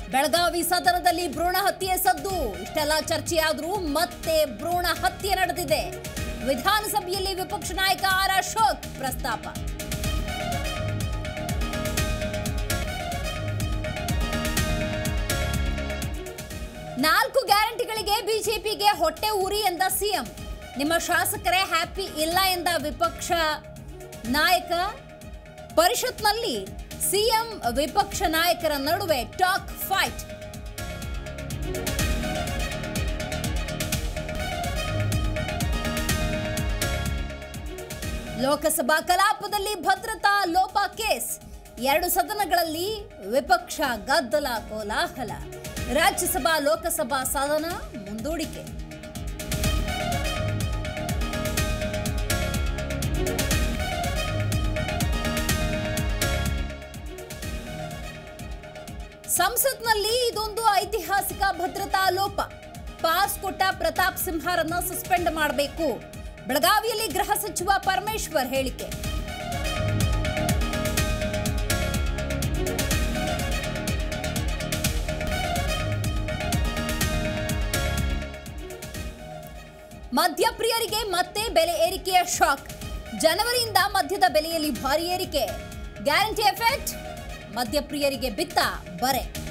ಬೆಳಗಾವಿ ಸದನದಲ್ಲಿ ಭ್ರೂಣ ಹತ್ಯೆ ಸದ್ದು ಇಷ್ಟೆಲ್ಲ ಚರ್ಚೆಯಾದರೂ ಮತ್ತೆ ಭ್ರೂಣ ಹತ್ಯೆ ನಡೆದಿದೆ ವಿಧಾನಸಭೆಯಲ್ಲಿ ವಿಪಕ್ಷ ನಾಯಕ ಆರ್ ಅಶೋಕ್ ಪ್ರಸ್ತಾಪ ನಾಲ್ಕು ಗ್ಯಾರಂಟಿಗಳಿಗೆ ಬಿಜೆಪಿಗೆ ಹೊಟ್ಟೆ ಉರಿ ಎಂದ ಸಿಎಂ ನಿಮ್ಮ ಶಾಸಕರೇ ಹ್ಯಾಪಿ ಇಲ್ಲ ಎಂದ ವಿಪಕ್ಷ ನಾಯಕ ಪರಿಷತ್ನಲ್ಲಿ ಸಿಎಂ ವಿಪಕ್ಷ ನಾಯಕರ ನಡುವೆ ಟಾಕ್ ಫೈಟ್ ಲೋಕಸಭಾ ಕಲಾಪದಲ್ಲಿ ಭದ್ರತಾ ಲೋಪ ಕೇಸ್ ಎರಡು ಸದನಗಳಲ್ಲಿ ವಿಪಕ್ಷ ಗದ್ದಲ ಕೋಲಾಹಲ ರಾಜ್ಯಸಭಾ ಲೋಕಸಭಾ ಸದನ ಮುಂದೂಡಿಕೆ ಸಂಸತ್ನಲ್ಲಿ ಇದೊಂದು ಐತಿಹಾಸಿಕ ಭದ್ರತಾ ಲೋಪ ಪಾಸ್ ಕೊಟ್ಟ ಪ್ರತಾಪ್ ಸಿಂಹರನ್ನ ಸಸ್ಪೆಂಡ್ ಮಾಡಬೇಕು ಬೆಳಗಾವಿಯಲ್ಲಿ ಗೃಹ ಸಚಿವ ಪರಮೇಶ್ವರ್ ಹೇಳಿಕೆ ಮದ್ಯಪ್ರಿಯರಿಗೆ ಮತ್ತೆ ಬೆಲೆ ಏರಿಕೆಯ ಶಾಕ್ ಜನವರಿಯಿಂದ ಮದ್ಯದ ಬೆಲೆಯಲ್ಲಿ ಭಾರಿ ಏರಿಕೆ ಗ್ಯಾರಂಟಿ ಎಫೆಕ್ಟ್ ಮದ್ಯಪ್ರಿಯರಿಗೆ ಬಿತ್ತ ಬರೆ